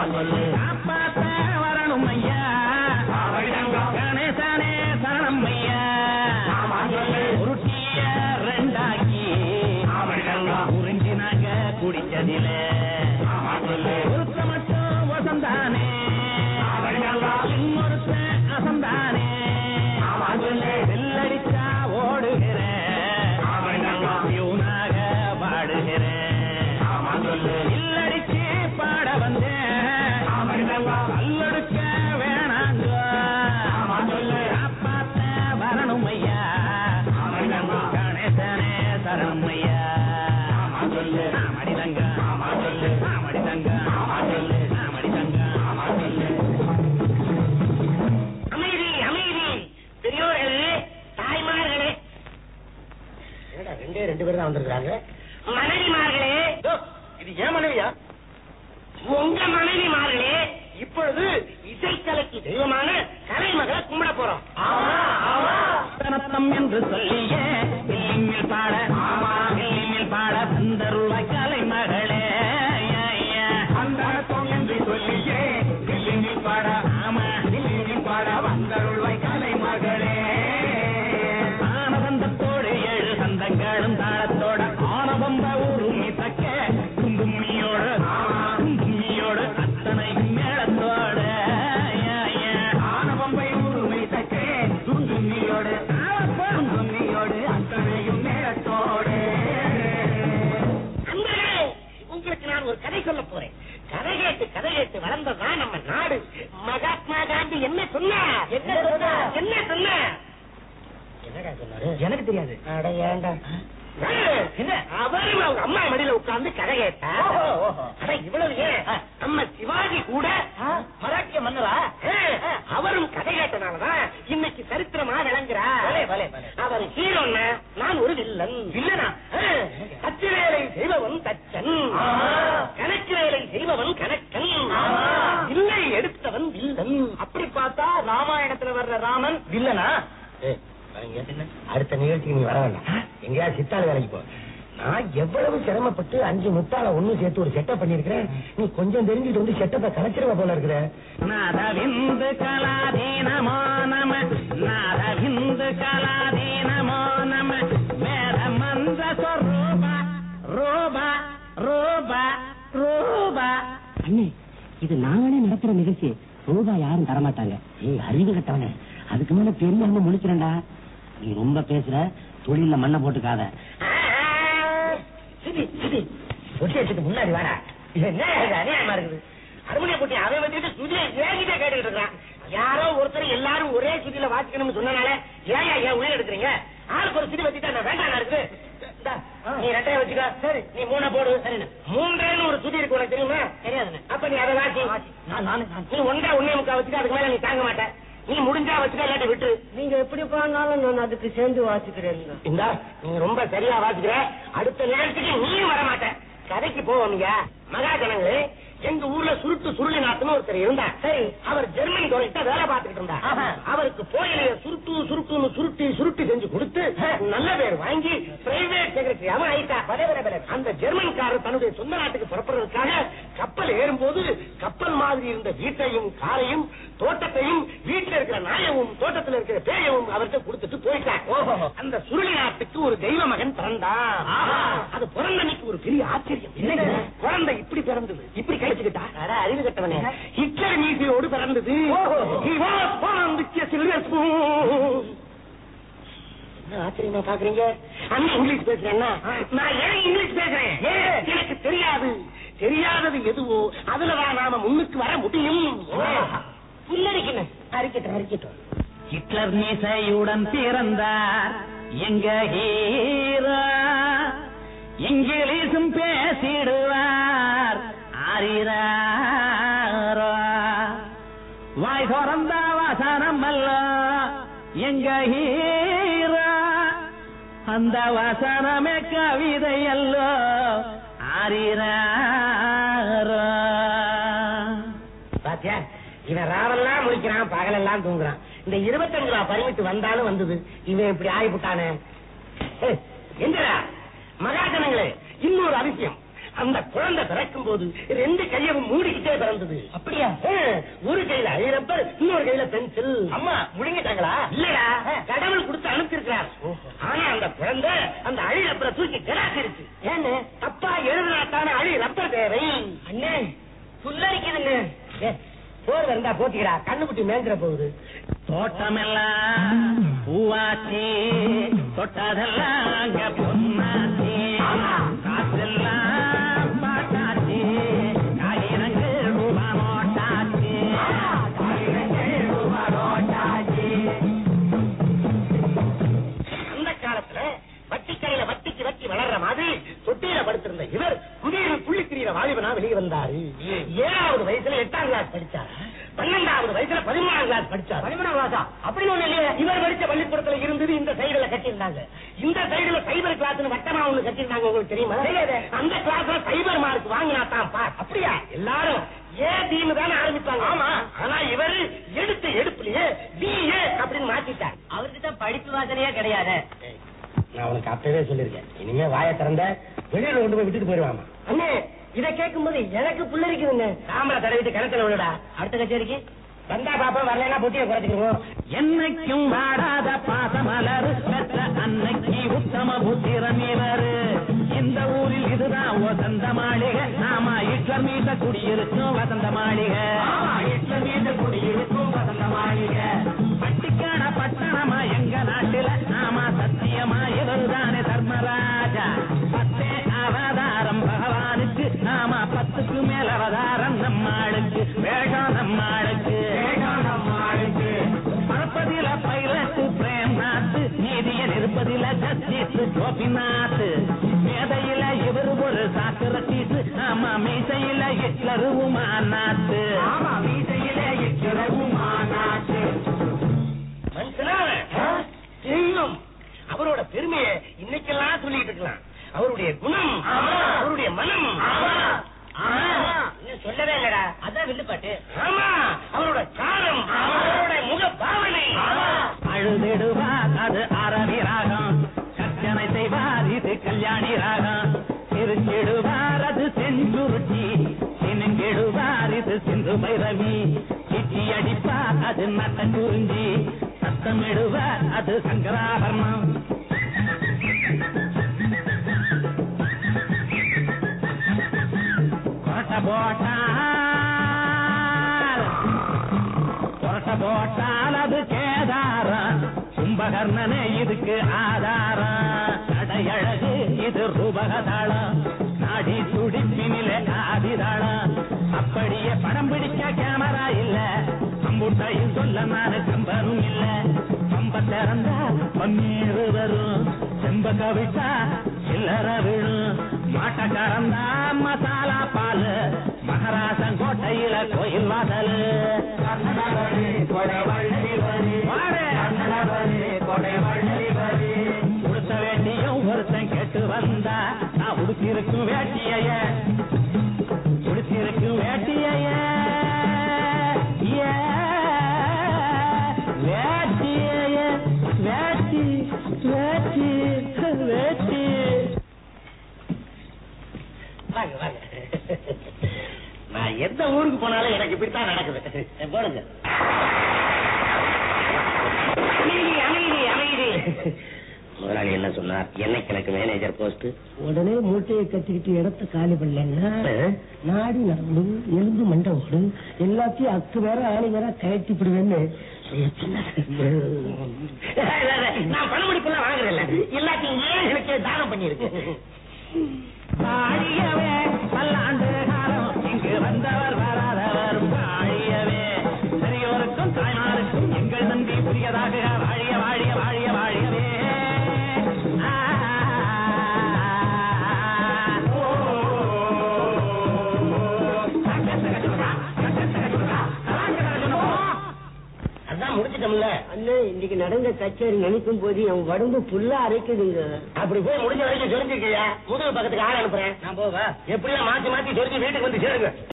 காப்பாத்த வரணும் ஐயா கணேசனே சரணம் ஐயா உருட்டிய ரெண்டாக்கி உறிஞ்சி நாங்க குடிச்சதில ஒருத்த மட்டும் வசந்தானே இன்னொருத்த அசந்தானே வெள்ளடிச்சா ஓடுகிறேன் பியூனாக பாடுகிறேன் இல்லடிச்சு பாட வந்தேன் கல்லெடுக்க வேணாங்க காப்பாத்த வரணும் ஐயா கணேசனே சரணம் ஐயா மடிதங்க மடிதங்க மடிதங்க அமைதி அமைதி பெரியோர்களே தாய்மார்களே ரெண்டே ரெண்டு பேர் தான் வந்திருக்காங்க மனைவிமார்களே இது ஏன் மனைவியா உங்க மனைவிமார்களே இப்பொழுது இசைக்கலைக்கு தெய்வமான கலைமகளை கும்பிட போறோம் ரத்தனம் என்று சொல்லியே வில்லிமில் பாட வில்லிமில் பாட வந்தருளாய் கலை மகளே அந்தரத்தம் என்று சொல்லியே வில்லிமில் பாட ஆமா வில்லிமில் பாட வந்தருளாய் கலை மகளே ஆனந்தத்தோடு ஏழு சந்தங்களும் தாளத்தோட ஆனபம்ப உருமி தக்க குங்குமியோடு குங்குமியோடு அத்தனையும் மேளத்தோட ஆனபம்பை உருமை தக்க குங்குமியோடு குங்குமியோடு அத்தனையும் மேளத்தோடு அன்பர்களே உங்களுக்கு நான் ஒரு கதை சொல்ல போறேன் கதை கேட்டு கதை கேட்டு வளர்ந்ததுதான் நம்ம நாடு மகாத்மா காந்தி என்ன சொன்னார் என்ன சொன்னார் என்ன சொன்னார் என்னடா சொன்னாரு எனக்கு தெரியாது அட ஏன்டா என்ன அவரும் அவங்க அம்மா மடியில உட்கார்ந்து கதை கேட்டா ஓஹோ, ஓஹோ. அட இவ்வளவு ஏன் நம்ம சிவாஜி கூட மராட்டிய மன்னரா ஆ, அவரும் கதை கேட்டனாலதான் இன்னைக்கு சரித்திரமா விளங்குறா பலே, பலே, பலே. அவர் ஹீரோன்னா நான் ஒரு வில்லன் வில்லனா? ஆ, தச்சு வேலை செய்பவன் தச்சன் ஆமா. கணக்கு வேலை செய்பவன் கணக்கன் ஆமா. இல்லை எடுத்தவன் வில்லன் அப்படி பார்த்தா ராமாயணத்துல வர்ற ராமன் வில்லனா அடுத்த நிகழ்ச்சிக்கு நீ வர வேண்டாம் எங்கேயாவது சித்தாள் வேலைக்கு போ நான் எவ்வளவு சிரமப்பட்டு அஞ்சு முத்தாள ஒண்ணு சேர்த்து ஒரு செட்டப் பண்ணிருக்கிறேன் நீ கொஞ்சம் தெரிஞ்சுட்டு வந்து செட்டப்பை கலைச்சிருவ போல இருக்கிற நாதவிந்து கலாதீனமோ நம நாதவிந்து கலாதீனமோ நம வேத மந்திர சொரூப ரூப ரூப ரூப அண்ணே இது நாங்களே நடத்துற நிகழ்ச்சி ரூபாய் யாரும் தரமாட்டாங்க ஏய் அறிவு கட்டவனே அதுக்கு மேல பெரிய முழிக்கிறேன்டா நீ ரொம்ப பேசுற தொழில மண்ணை போட்டுக்காத சிதி சிதி ஒட்டி வச்சுட்டு முன்னாடி வாடா இது என்ன இது அநியாயமா இருக்குது அருமனை போட்டி அவன் வந்துட்டு சுதியை ஏகிட்டே கேட்டுக்கிட்டு இருக்கான் யாரோ ஒருத்தர் எல்லாரும் ஒரே சுதியில வாசிக்கணும்னு சொன்னனால ஏன் ஏன் உயிர் எடுக்கிறீங்க ஆளுக்கு ஒரு சுதி வச்சுட்டா நான் வேண்டாம் இருக்குது இந்தா, நீ ரெட்டையை வச்சுக்க சரி நீ மூணை போடு சரி மூன்றேன்னு ஒரு சுதி இருக்கு உனக்கு தெரியுமா தெரியாது அப்ப நீ அதை வாசி நான் நானு நான் நீ ஒன்றா ஒன்னே முக்கா வச்சுக்க அதுக்கு மேல நீ தாங்க மாட்ட நீ முடிஞ்சா வச்சுக்க இல்லாட்டி விட்டு நீங்க எப்படி பண்ணாலும் நான் அதுக்கு சேர்ந்து வாசிக்கிறேன் இந்தா நீ ரொம்ப சரியா வாசிக்கிற அடுத்த நேரத்துக்கு நீயும் வர மாட்ட கதைக்கு போவோம் மகாஜனங்களே எங்க ஊர்ல சுருட்டு சுருளி நாட்டுன்னு ஒருத்தர் இருந்தார் சரி அவர் ஜெர்மனி தொழில்கிட்ட வேலை பார்த்துக்கிட்டு இருந்தார் ஆஹா. அவருக்கு போயிலைய சுருட்டு சுருட்டுன்னு சுருட்டி சுருட்டி செஞ்சு கொடுத்து நல்ல பேர் வாங்கி பிரைவேட் செக்ரட்டரியாவும் ஆயிட்டா அந்த ஜெர்மன்காரர் தன்னுடைய சொந்த நாட்டுக்கு புறப்படுறதுக்காக கப்பல் ஏறும்போது கப்பல் மாதிரி இருந்த வீட்டையும் காரையும் தோட்டத்தையும் வீட்டுல இருக்கிற நாயவும் தோட்டத்துல இருக்கிற பேயவும் அவர்கிட்ட கொடுத்துட்டு போயிட்டார் ஓஹோ. அந்த சுருளி நாட்டுக்கு ஒரு தெய்வ மகன் பிறந்தான் ஆஹா. அது பிறந்தன்னைக்கு ஒரு பெரிய ஆச்சரியம் என்னங்க? குழந்தை இப்படி பிறந்தது இப்படி கழிச்சுக்கிட்டா அட, அறிவு கட்டவனே ஹிட்லர் மீசையோடு பிறந்தது ஓஹோ. He was born with a silver spoon. என்ன ஆச்சரியமா பாக்குறீங்க அண்ணன் இங்கிலீஷ் பேசுறேன்னா நான் ஏன் இங்கிலீஷ் பேசுறேன் ஏன்? எனக்கு தெரியாது தெரியாதது எதுவோ அதுலதான் நாம முன்னுக்கு வர முடியும் புல்லரிக்கணும் அறிக்கட்டும் அறிக்கட்டும் ஹிட்லர் மீசையுடன் பிறந்தார் எங்க ஹீரோ இங்கிலீஷும் பேசிடுவார் ஆரிராரோ வாய் திறந்த வசனம் அல்ல எங்க ஹீரோ அந்த வசனமே கவிதை அல்லோ ஆரிராரோ பாத்தியா இவன் ராவெல்லாம் முழிக்கிறான் பகலெல்லாம் தூங்குறான் இந்த இருபத்தஞ்சு ரூபா பரிமிட்டு வந்தாலும் வந்தது இவன் இப்படி ஆகிவிட்டானே எந்திரா மகாஜனங்களே இன்னொரு அதிசயம் அந்த குழந்தை பிறக்கும் போது ரெண்டு கையவும் மூடிக்கிட்டே பிறந்தது அப்படியா ஆ, ஒரு கையில அழி ரப்பர் இன்னொரு கையில பென்சில் அம்மா முழுங்கிட்டாங்களா இல்லடா கடவுள் கொடுத்து அனுப்பிச்சிருக்கிறார் ஆனா அந்த குழந்தை அந்த அழி ரப்பரை தூக்கி கிடாக்கிருச்சு ஏன்னு தப்பா எழுதினாத்தான அழி ரப்பர் தேவை அண்ணே புல்லரிக்குதுங்க ஏ, போர் இருந்தா போத்திக்கிறா கண்ணுக்குட்டி மேஞ்சிட போகுது தோட்டமெல்லாம் பூவாச்சி தொட்டதெல்லாம் அங்க பொன்னாச்சி காசெல்லாம் பாட்டாச்சி காயிரங்கு ரூபா நோட்டாச்சி காயிரங்கு ரூபா நோட்டாச்சி அந்த காலத்துல வட்டி கையில வட்டிக்கு வட்டி வளர்ற மாதிரி தொட்டியில படுத்திருந்த இவர் குடியில புள்ளி திரியிற வாலிபனா வெளியே வந்தாரு ஏழாவது வயசுல எட்டாம் கிளாஸ் படிச்சார் பன்னெண்டாவது வயசுல பதிமூணாம் கிளாஸ் படிச்சார் பதிமூணாம் கிளாஸா அப்படின்னு ஒண்ணு இல்லையே இவர் படிச்ச பள்ளிக்கூடத்துல இருந்தது இந்த சைடுல கட்டியிருந்தாங்க இந்த சைடுல சைபர் கிளாஸ்னு வட்டமா ஒண்ணு கட்டியிருந்தாங்க உங்களுக்கு தெரியுமா தெரியாது. அந்த கிளாஸ்ல சைபர் மார்க் வாங்கினா தான் பாஸ் அப்படியா எல்லாரும் ஏ தீனு தானே ஆரம்பிப்பாங்க ஆமா ஆனா இவரு எடுத்த எடுப்புலயே பி ஏ அப்படின்னு மாத்திட்டார் அவருக்கு தான் படிப்பு வாசனையே கிடையாது நான் உனக்கு அப்பவே சொல்லிருக்கேன் இனிமே வாயை திறந்த வெளியில கொண்டு போய் விட்டுட்டு போயிருவாமா அண்ணே இத கேட்கும்போது எனக்கு புல்லரிக்குதுங்க தாமரை தடவிட்டு கிணத்துல விழுடா அடுத்த கச்சேரிக்கு வந்தா பாப்பா வரலன்னா பொட்டியை குறைச்சிக்கிறோம் என்னைக்கும் வாடாத பாசமலர் பெற்ற அன்னைக்கு உத்தம புத்திரம் இவர் இந்த ஊரில் இதுதான் வசந்த மாளிகை நாம இட்லர் மீத குடியிருக்கும் வசந்த மாளிகை இட்லர் மீத குடியிருக்கும் வசந்த மாளிகை பட்டிக்கான பட்டணமா எங்க நாட்டுல நாம சத்தியமா இவருதானே தர்மராஜா பத்தே அவதாரம் பகவானுக்கு நாம பத்துக்கு மேல் அவதாரம் நம்மாளுக்கு வேகம் நம்மாளுக்கு வேகம் நம்மாளுக்கு பரப்பதில பைலட்டு பிரேம்நாத் நீதியன் இருப்பதில ஜஸ்டிஸ் கோபிநாத் மேதையில இவர் ஒரு சாக்கிரத்தீஸ் ஆமா மீசையில ஹிட்லர் உமாநாத் ஆமா மீசையில ஹிட்லர் உமாநாத் மனுஷனா அவன்? தெய்வம் அவரோட பெருமையை இன்னைக்கெல்லாம் சொல்லிட்டு இருக்கலாம் அவருடைய குணம் அவருடைய மனம் இன்னும் சொல்லவே இல்லடா அதான் வில்லுப்பாட்டு ஆமா அவரோட காரம் அவரோட முக பாவனை அழுதிடுவார் அது அரவி ராகம் கற்பனை செய்வார் இது கல்யாணி ராகம் திருச்சிடுவார் அது செஞ்சுருட்டி சினுங்கிடுவார் இது சிந்து பைரவி சிட்டி அடிப்பார் அது நட்ட குறிஞ்சி சத்தமிடுவார் அது சங்கராபரணம் கொரட்ட போட்டார் கொரட்ட போட்டால் அது கேதாரம் கும்பகர்ணனே இதுக்கு ஆதாரம் நடையழகு இது ரூபகதாளம் நாடி துடிப்பினிலே ஆதிதாளம் அப்படியே படம் பிடிக்க கேமரா இல்ல அம்புட்டையும் சொல்ல நானு கம்பனும் இல்ல கம்ப திறந்தா பன்னீர் வரும் செம்ப கவிட்டா சில்லற விழும் மாட்ட கறந்தா மசாலா பால் மகாராசன் கோட்டையில கோயில் வாசல் கொடுத்த வேட்டியும் ஒருத்தன் கேட்டு வந்தா நான் உடுத்திருக்கும் வேட்டிய உடுத்திருக்கும் வேட்டிய வேட்டிய வேட்டி வேட்டி வேட்டி வாங்க வாங்க நான் எந்த ஊருக்கு போனாலும் எனக்கு இப்படித்தான் நடக்குது போடுங்க அமைதி அமைதி அமைதி முதலாளி என்ன சொன்னார் என்னைக்கு எனக்கு மேனேஜர் போஸ்ட் உடனே மூட்டையை கட்டிக்கிட்டு இடத்த காலி பண்ணலன்னா நாடி நடந்து எலும்பு மண்டை ஓடும் எல்லாத்தையும் அக்கு வேற ஆணி வேற கயட்டி விடுவேன்னு நான் பணமடிப்பெல்லாம் வாங்குறேன் எல்லாத்தையும் ஏழைகளுக்கே தானம் பண்ணிருக்கு வாழியவே பல்லாண்டு காலம் இங்கு வந்தவர் வராதவர் வாழியவே பெரியோருக்கும் தாய்மாருக்கும் எங்கள் நன்றி புரியதாக வாழிய வாழிய வாழிய வாழியவே ஆ, ஓ, அதான் முடிச்சிட்டோம்ல அண்ணே இன்னைக்கு நடந்த கச்சேரி நினைக்கும் போது என் உடம்பு புல்லா அரைக்குதுங்க அப்படி போய் முடிஞ்ச வரைக்கும் தெரிஞ்சுக்கியா முதுகு பக்கத்துக்கு ஆள் அனுப்புறேன் நான் போவா எப்படியா மாத்தி மாத்தி தெரிஞ்சு வீட்டுக்கு வந்து சேருங்க